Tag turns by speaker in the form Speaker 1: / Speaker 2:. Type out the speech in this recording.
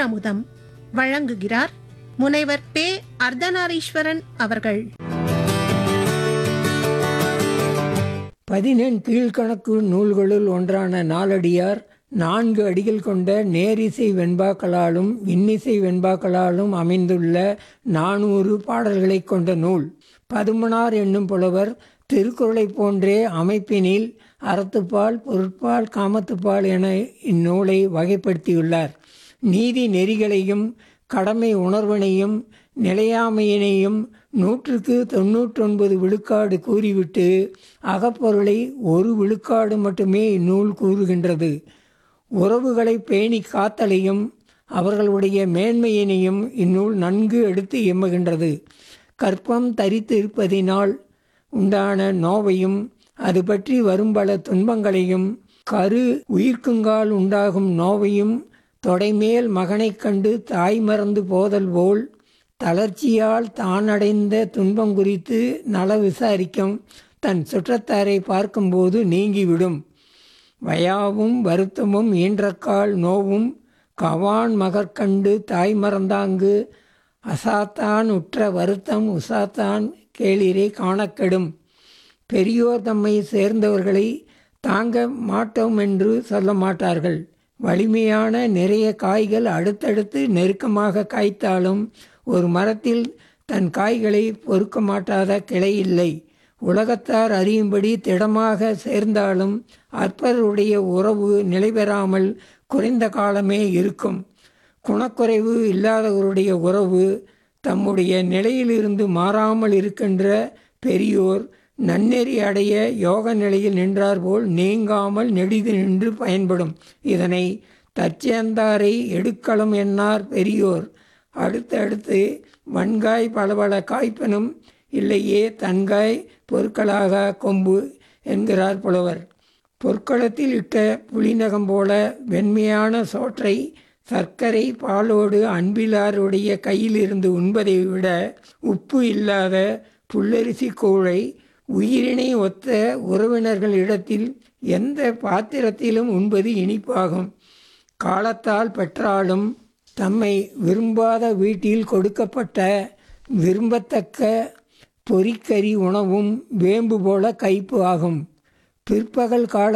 Speaker 1: தமிழமுதம் வழங்குகிறார் முனைவர் பே அர்த்தநாரீஸ்வரன் அவர்கள்
Speaker 2: பதினெண் கீழ்கணக்கு நூல்களுள் ஒன்றான நாலடியார் நான்கு அடிகள் கொண்ட நேரிசை வெண்பாக்களாலும் இன்னிசை வெண்பாக்களாலும் அமைந்துள்ள நானூறு பாடல்களைக் கொண்ட நூல் பதுமனார் என்னும் புலவர் திருக்குறளைப் போன்றே அமைப்பினில் அறத்துப்பால் பொருட்பால் காமத்துப்பால் என இந்நூலை வகைப்படுத்தியுள்ளார் நீதி நெறிகளையும் கடமை உணர்வினையும் நிலையாமையினையும் நூற்றுக்கு தொன்னூற்றொன்பது விழுக்காடு கூறிவிட்டு அகப்பொருளை ஒரு விழுக்காடு மட்டுமே இந்நூல் கூறுகின்றது உறவுகளை பேணி காத்தலையும் அவர்களுடைய மேன்மையினையும் இந்நூல் நன்கு எடுத்து எம்முகின்றது கற்பம் தரித்து இருப்பதினால் உண்டான நோவையும் அது பற்றி வரும் பல துன்பங்களையும் கரு உயிர்க்குங்கால் உண்டாகும் நோவையும் தொடைமேல் மகனைக் கண்டு தாய் மறந்து போதல் போல் தளர்ச்சியால் தான் அடைந்த துன்பம் குறித்து நல விசாரிக்கும் தன் சுற்றத்தாரை பார்க்கும்போது நீங்கிவிடும் வயாவும் வருத்தமும் ஈன்றக்கால் நோவும் கவான் மகற்கண்டு தாய் மறந்தாங்கு அசாத்தான் உற்ற வருத்தம் உசாத்தான் கேளிரை காணக்கெடும் பெரியோர் தம்மை சேர்ந்தவர்களை தாங்க மாட்டோம் என்று சொல்ல மாட்டார்கள் வலிமையான நிறைய காய்கள் அடுத்தடுத்து நெருக்கமாக காய்த்தாலும் ஒரு மரத்தில் தன் காய்களை பொறுக்க மாட்டாத கிளை இல்லை உலகத்தார் அறியும்படி திடமாக சேர்ந்தாலும் அற்பருடைய உறவு நிலைபெறாமல் குறைந்த காலமே இருக்கும் குணக்குறைவு இல்லாதவருடைய உறவு தம்முடைய நிலையிலிருந்து மாறாமல் இருக்கின்ற பெரியோர் நன்னெறி அடைய யோக நிலையில் நின்றார் போல் நீங்காமல் நெடிது நின்று பயன்படும் இதனை தச்சேந்தாரை எடுக்களம் என்னார் பெரியோர் அடுத்தடுத்து வன்காய் பலபல காய்ப்பனும் இல்லையே தன்காய் பொருட்களாக கொம்பு என்கிறார் புலவர் பொற்களத்தில் இட்ட புலிநகம் போல வெண்மையான சோற்றை சர்க்கரை பாலோடு அன்பிலாருடைய கையிலிருந்து உண்பதை விட உப்பு இல்லாத புல்லரிசி கூழை உயிரினை ஒத்த உறவினர்களிடத்தில் எந்த பாத்திரத்திலும் உண்பது இனிப்பாகும் காலத்தால் பெற்றாலும் தம்மை விரும்பாத வீட்டில் கொடுக்கப்பட்ட விரும்பத்தக்க பொறிக்கறி உணவும் வேம்பு போல கைப்பு ஆகும் பிற்பகல் கால